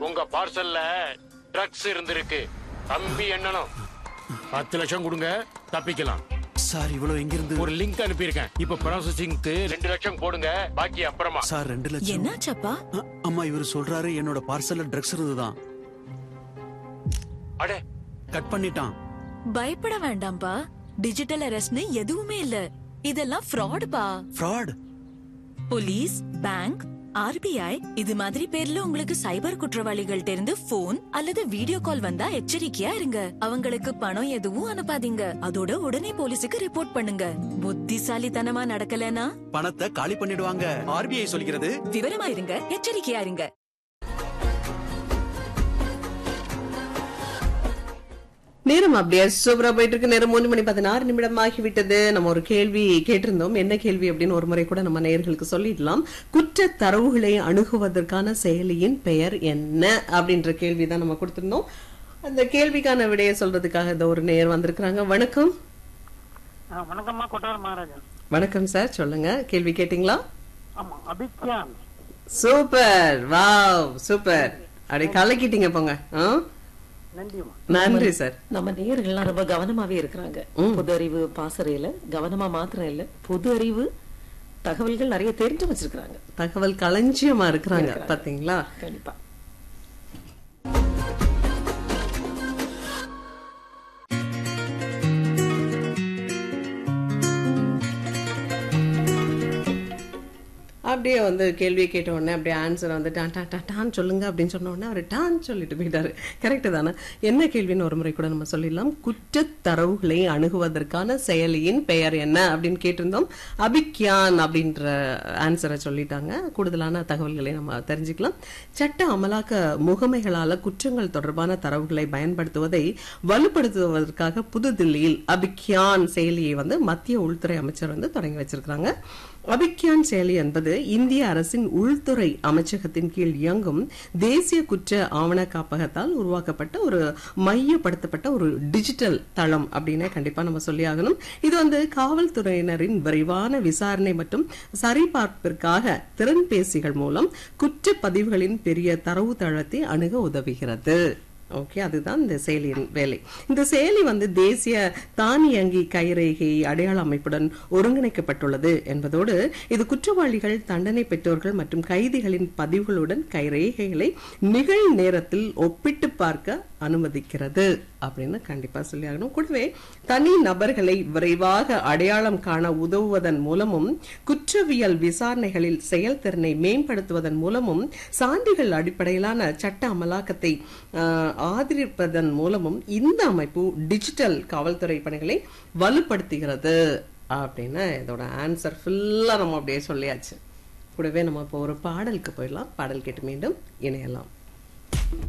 உங்க பார்சல்ல ட்ரக்ஸ் இருந்திருக்கு தம்பி என்னனும் பத்து லட்சம் கொடுங்க தப்பிக்கலாம் சார் இவ்வளவு எங்கிருந்து ஒரு லிங்க் அனுப்பியிருக்கேன் இப்ப ப்ராசஸிங்க்கு ரெண்டு லட்சம் போடுங்க பாக்கி அப்புறமா சார் ரெண்டு லட்சம் என்னாச்சப்பா அ- அம்மா இவர் சொல்றாரு என்னோட பார்சல்ல ட்ரக்ஸ் இருந்துதான் அடே கட் பண்ணிட்டான் பயப்பட வேண்டாம்ப்பா டிஜிட்டல் அரெஸ்ட்னு எதுவுமே இல்ல இதெல்லாம் ஃப்ராடுப்பா ஃப்ராட் போலீஸ் பேங்க் ஆர்பிஐ இது மாதிரி பேர்ல உங்களுக்கு சைபர் குற்றவாளிகள்ட்ட இருந்து போன் அல்லது வீடியோ கால் வந்தா எச்சரிக்கையா இருங்க அவங்களுக்கு பணம் எதுவும் அனுப்பாதீங்க அதோட உடனே போலீஸுக்கு ரிப்போர்ட் பண்ணுங்க புத்திசாலித்தனமா நடக்கலனா பணத்தை காலி பண்ணிடுவாங்க ஆர்பிஐ சொல்கிறது விவரமா இருங்க எச்சரிக்கையா இருங்க நேரம் அப்படியே சூப்பரா போயிட்டு இருக்கு நேரம் மூணு மணி பதினாறு நிமிடம் ஆகிவிட்டது நம்ம ஒரு கேள்வி கேட்டிருந்தோம் என்ன கேள்வி அப்படின்னு ஒரு முறை கூட நம்ம நேயர்களுக்கு சொல்லிடலாம் குற்ற தரவுகளை அணுகுவதற்கான செயலியின் பெயர் என்ன அப்படின்ற கேள்வி தான் நம்ம கொடுத்திருந்தோம் அந்த கேள்விக்கான விடையை சொல்றதுக்காக இந்த ஒரு நேயர் வந்திருக்கிறாங்க வணக்கம் ஆ, வணக்கம்மா கொட்டார் மகாராஜன் வணக்கம் சார் சொல்லுங்க கேள்வி கேட்டிங்களா ஆமா அபித்யான் சூப்பர் வாவ் சூப்பர் அப்படி கலக்கிட்டீங்க போங்க ஆ? நன்றிம்மா நன்றி சார் நம்ம நேயர்கள்லாம் ரொம்ப கவனமாவே இருக்கிறாங்க பொது அறிவு பாசறையில கவனமா மாத்திரம் இல்ல பொது அறிவு தகவல்கள் நிறைய தெரிஞ்சு வச்சிருக்காங்க தகவல் களஞ்சியமா இருக்கிறாங்க பாத்தீங்களா கண்டிப்பா அப்படியே வந்து கேள்வியை கேட்ட உடனே அப்படியே ஆன்சர் வந்து டான் டான் டான் டான் சொல்லுங்க அப்படின்னு சொன்ன உடனே அவர் டான் சொல்லிட்டு போயிட்டாரு கரெக்டு தானே என்ன கேள்வின்னு ஒரு முறை கூட நம்ம சொல்லிடலாம் குற்றத் தரவுகளை அணுகுவதற்கான செயலியின் பெயர் என்ன அப்படின்னு கேட்டிருந்தோம் அபிக்யான் அப்படின்ற ஆன்சரை சொல்லிட்டாங்க கூடுதலான தகவல்களை நம்ம தெரிஞ்சுக்கலாம் சட்ட அமலாக்க முகமைகளால குற்றங்கள் தொடர்பான தரவுகளை பயன்படுத்துவதை வலுப்படுத்துவதற்காக புதுதில்லியில் அபிக்யான் செயலியை வந்து மத்திய உள்துறை அமைச்சர் வந்து தொடங்கி வச்சிருக்காங்க அபிக்யான் செயலி என்பது இந்திய அரசின் உள்துறை அமைச்சகத்தின் கீழ் இயங்கும் தேசிய குற்ற ஆவண காப்பகத்தால் உருவாக்கப்பட்ட ஒரு மையப்படுத்தப்பட்ட ஒரு டிஜிட்டல் தளம் அப்படின்னு கண்டிப்பா நம்ம சொல்லி ஆகணும் இது வந்து காவல்துறையினரின் விரைவான விசாரணை மற்றும் சரிபார்ப்பிற்காக திறன்பேசிகள் மூலம் குற்றப்பதிவுகளின் பெரிய தரவு தளத்தை அணுக உதவுகிறது ஓகே அதுதான் இந்த செயலியின் வேலை இந்த செயலி வந்து தேசிய தானியங்கி கைரேகை அடையாள அமைப்புடன் ஒருங்கிணைக்கப்பட்டுள்ளது என்பதோடு இது குற்றவாளிகள் தண்டனை பெற்றோர்கள் மற்றும் கைதிகளின் பதிவுகளுடன் கைரேகைகளை நிகழ் நேரத்தில் ஒப்பிட்டு பார்க்க அனுமதிக்கிறது அப்படின்னு கண்டிப்பா சொல்லி ஆகணும் கூடவே தனி நபர்களை விரைவாக அடையாளம் காண உதவுவதன் மூலமும் குற்றவியல் விசாரணைகளில் செயல்திறனை மேம்படுத்துவதன் மூலமும் சான்றுகள் அடிப்படையிலான சட்ட அமலாக்கத்தை ஆஹ், ஆதரிப்பதன் மூலமும் இந்த அமைப்பு டிஜிட்டல் காவல்துறை பணிகளை வலுப்படுத்துகிறது அப்படின்னு இதோட ஆன்சர் ஃபுல்லா நம்ம அப்படியே சொல்லியாச்சு கூடவே நம்ம இப்போ ஒரு பாடலுக்கு போயிடலாம் பாடல் கேட்டு மீண்டும் இணையலாம்